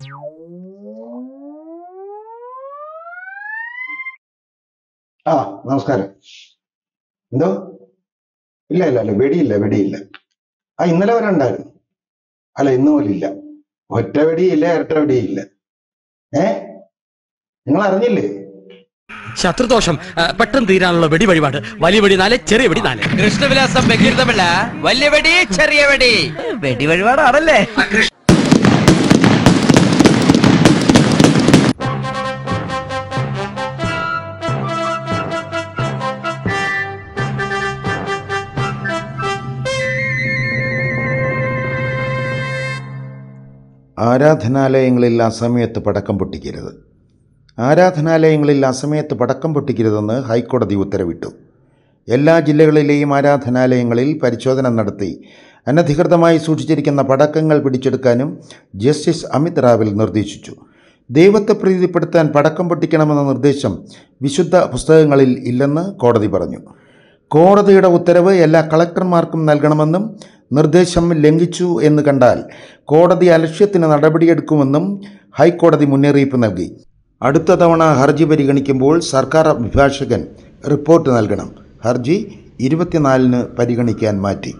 ആ നമസ്കാരം എന്തോ ഇല്ല ഇല്ല ഇല്ല വെടിയില്ല വെടിയില്ല ആ ഇന്നലെ വരെ ഉണ്ടായിരുന്നു അല്ല ഇന്ന് പോലും ഇല്ല ഒറ്റ വെടിയില്ല ഇരട്ട വെടിയില്ല ഏ നിങ്ങൾ അറിഞ്ഞില്ലേ ശത്രുദോഷം ആ, പെട്ടെന്ന് തീരാനുള്ള വെടി വഴിപാട് വലിയ വെടി നാല് ചെറിയ വെടി നാല് കൃഷ്ണവിലാസം ബഹിർദമല്ല വലിയ വെടി ചെറിയ വെടി വെടി വഴിപാടാണല്ലേ ആരാധനാലയങ്ങളിൽ അസമയത്ത് പടക്കം പൊട്ടിക്കരുത് ആരാധനാലയങ്ങളിൽ അസമയത്ത് പടക്കം പൊട്ടിക്കരുതെന്ന് ഹൈക്കോടതി ഉത്തരവിട്ടു എല്ലാ ജില്ലകളിലെയും ആരാധനാലയങ്ങളിൽ പരിശോധന നടത്തി അനധികൃതമായി സൂക്ഷിച്ചിരിക്കുന്ന പടക്കങ്ങൾ പിടിച്ചെടുക്കാനും ജസ്റ്റിസ് അമിത് റാവൽ നിർദ്ദേശിച്ചു ദൈവത്തെ പ്രീതിപ്പെടുത്താൻ പടക്കം പൊട്ടിക്കണമെന്ന നിർദ്ദേശം വിശുദ്ധ പുസ്തകങ്ങളിൽ ഇല്ലെന്ന് കോടതി പറഞ്ഞു കോടതിയുടെ ഉത്തരവ് എല്ലാ കളക്ടർമാർക്കും നൽകണമെന്നും നിർദ്ദേശം ലംഘിച്ചു എന്ന് കണ്ടാൽ കോടതി അലക്ഷ്യത്തിന് നടപടിയെടുക്കുമെന്നും ഹൈക്കോടതി മുന്നറിയിപ്പ് നൽകി അടുത്ത തവണ ഹർജി പരിഗണിക്കുമ്പോൾ സർക്കാർ അഭിഭാഷകൻ റിപ്പോർട്ട് നൽകണം ഹർജി ഇരുപത്തിനാലിന് പരിഗണിക്കാൻ മാറ്റി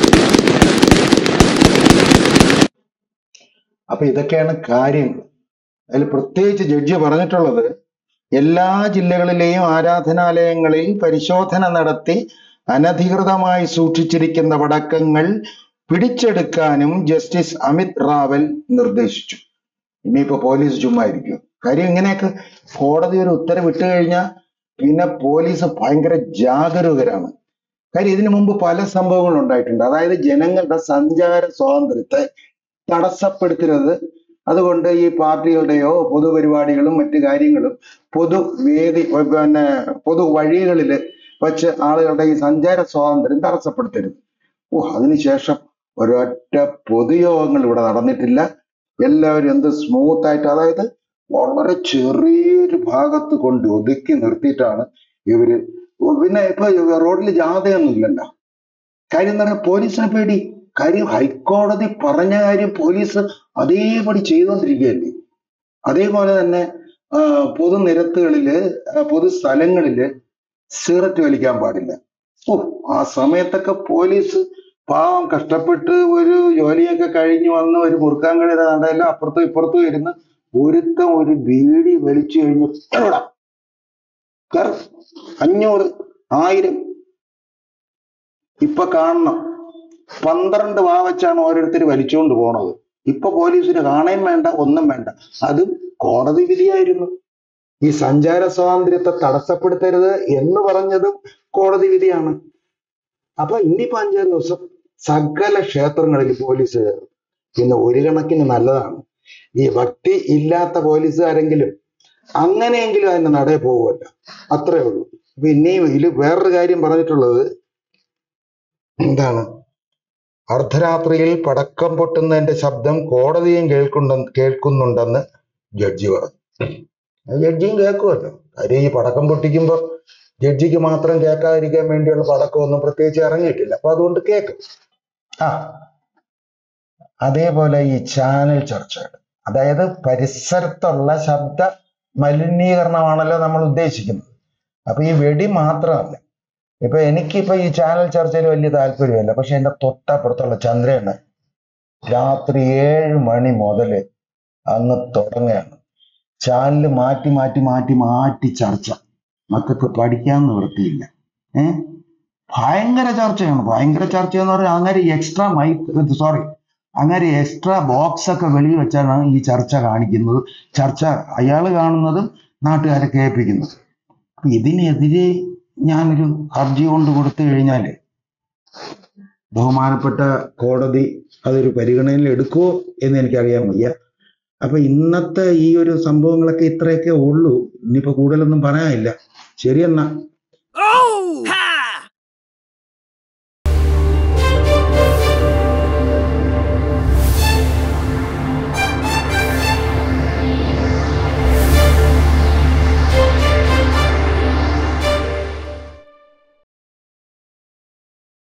അപ്പൊ ഇതൊക്കെയാണ് കാര്യങ്ങൾ അതിൽ പ്രത്യേകിച്ച് ജഡ്ജി പറഞ്ഞിട്ടുള്ളത് എല്ലാ ജില്ലകളിലെയും ആരാധനാലയങ്ങളിൽ പരിശോധന നടത്തി അനധികൃതമായി സൂക്ഷിച്ചിരിക്കുന്ന പടക്കങ്ങൾ പിടിച്ചെടുക്കാനും ജസ്റ്റിസ് അമിത് റാവൽ നിർദ്ദേശിച്ചു ഇനിയിപ്പോ പോലീസ് ചുമ്മാ ഇരിക്കും കാര്യം ഇങ്ങനെയൊക്കെ കോടതി ഒരു ഉത്തരവ് ഇട്ട് കഴിഞ്ഞാൽ പിന്നെ പോലീസ് ഭയങ്കര ജാഗരൂകരാണ് കാര്യം ഇതിനു മുമ്പ് പല സംഭവങ്ങളും ഉണ്ടായിട്ടുണ്ട് അതായത് ജനങ്ങളുടെ സഞ്ചാര സ്വാതന്ത്ര്യത്തെ തടസ്സപ്പെടുത്തരുത് അതുകൊണ്ട് ഈ പാർട്ടികളുടെയോ പൊതുപരിപാടികളും മറ്റു കാര്യങ്ങളും പൊതുവേദി പിന്നെ പൊതു വഴികളിൽ വച്ച് ആളുകളുടെ ഈ സഞ്ചാര സ്വാതന്ത്ര്യം തടസ്സപ്പെടുത്തരുത് ഓ അതിനുശേഷം ഒരൊറ്റ പൊതുയോഗങ്ങൾ ഇവിടെ നടന്നിട്ടില്ല എല്ലാവരും എന്ത് സ്മൂത്ത് ആയിട്ട് അതായത് വളരെ ചെറിയൊരു ഭാഗത്ത് കൊണ്ട് ഒതുക്കി നിർത്തിയിട്ടാണ് ഇവര് ഓ, പിന്നെ ഇപ്പൊ റോഡിൽ ജാഥയൊന്നും ഇല്ലല്ലോ കാര്യം എന്ന് പറഞ്ഞാൽ പോലീസിനെ പേടി കാര്യം ഹൈക്കോടതി പറഞ്ഞ കാര്യം പോലീസ് അതേപടി ചെയ്തുകൊണ്ടിരിക്കുകയല്ലേ അതേപോലെ തന്നെ ആ, പൊതുനിരത്തുകളില് ആ, പൊതുസ്ഥലങ്ങളില് സിഗരറ്റ് വലിക്കാൻ പാടില്ല ഓ ആ സമയത്തൊക്കെ പോലീസ് പാവം കഷ്ടപ്പെട്ട് ഒരു ജോലിയൊക്കെ കഴിഞ്ഞ് വന്ന് ഒരു മുറുക്കാൻ കഴിയാതെ നടയില്ല അപ്പുറത്തും ഇപ്പുറത്തും ഇരുന്ന് ഒരുത്തം ഒരു ബീഡി വലിച്ചു കഴിഞ്ഞ് എവിടാ കേറ്. അഞ്ഞൂറ് ആയിരം ഇപ്പൊ കാണണം പന്ത്രണ്ട് വാ വെച്ചാണ് ഓരോരുത്തർ വലിച്ചുകൊണ്ട് പോണത് ഇപ്പൊ പോലീസിന് കാണേം വേണ്ട ഒന്നും വേണ്ട അതും കോടതി വിധിയായിരുന്നു ഈ സഞ്ചാര സ്വാതന്ത്ര്യത്തെ തടസ്സപ്പെടുത്തരുത് എന്ന് പറഞ്ഞതും കോടതി വിധിയാണ് അപ്പൊ ഇനിയിപ്പോ അഞ്ചാറ് ദിവസം സകല ക്ഷേത്രങ്ങളിൽ പോലീസ് കയറും പിന്നെ ഒരു കണക്കിന് നല്ലതാണ് ഈ ഭക്തി ഇല്ലാത്ത പോലീസുകാരെങ്കിലും അങ്ങനെയെങ്കിലും അതിന്റെ നടയെ പോകുമല്ലോ അത്രേ ഉള്ളൂ അപ്പൊ ഇനിയും ഇതിൽ വേറൊരു കാര്യം പറഞ്ഞിട്ടുള്ളത് എന്താണ് അർദ്ധരാത്രിയിൽ പടക്കം പൊട്ടുന്നതിന്റെ ശബ്ദം കോടതിയും കേൾക്കുന്ന കേൾക്കുന്നുണ്ടെന്ന് ജഡ്ജി പറഞ്ഞു അത് ജഡ്ജിയും കേൾക്കുമല്ലോ കാര്യം ഈ പടക്കം പൊട്ടിക്കുമ്പോൾ ജഡ്ജിക്ക് മാത്രം കേൾക്കാതിരിക്കാൻ വേണ്ടിയുള്ള പടക്കമൊന്നും പ്രത്യേകിച്ച് ഇറങ്ങിയിട്ടില്ല അപ്പൊ അതുകൊണ്ട് കേൾക്കും ആ അതേപോലെ ഈ ചാനൽ ചർച്ചകൾ അതായത് പരിസരത്തുള്ള ശബ്ദ മലിനീകരണമാണല്ലോ നമ്മൾ ഉദ്ദേശിക്കുന്നത് അപ്പൊ ഈ വെടി മാത്രമല്ല ഇപ്പൊ എനിക്കിപ്പോ ഈ ചാനൽ ചർച്ചയിൽ വലിയ താല്പര്യമല്ല പക്ഷെ എന്റെ തൊട്ടപ്പുറത്തുള്ള ചന്ദ്രന് രാത്രി ഏഴ് മണി മുതൽ അങ്ങ് തുടങ്ങുകയാണ് ചാനൽ മാറ്റി മാറ്റി മാറ്റി മാറ്റി ചർച്ച മക്കൾക്ക് പഠിക്കാൻ നിവൃത്തിയില്ല ഏ ഭയങ്കര ചർച്ചയാണ് ഭയങ്കര ചർച്ച എന്ന് പറഞ്ഞാൽ അങ്ങനെ എക്സ്ട്രാ മൈക്ക് സോറി അങ്ങനെ എക്സ്ട്രാ ബോക്സ് ഒക്കെ വെളിയിൽ വെച്ചാണ് ഈ ചർച്ച കാണിക്കുന്നത് ചർച്ച അയാൾ കാണുന്നതും നാട്ടുകാരെ കേൾപ്പിക്കുന്നത് അപ്പൊ ഇതിനെതിരെ ഞാനൊരു ഹർജി കൊണ്ട് കൊടുത്തു കഴിഞ്ഞാല് ബഹുമാനപ്പെട്ട കോടതി അതൊരു പരിഗണനയിൽ എടുക്കുമോ എന്ന് എനിക്കറിയാൻ വയ്യ അപ്പൊ ഇന്നത്തെ ഈ ഒരു സംഭവങ്ങളൊക്കെ ഇത്രയൊക്കെ ഉള്ളൂ ഇനിയിപ്പോ കൂടുതലൊന്നും പറയാനില്ല ശരി എന്നാ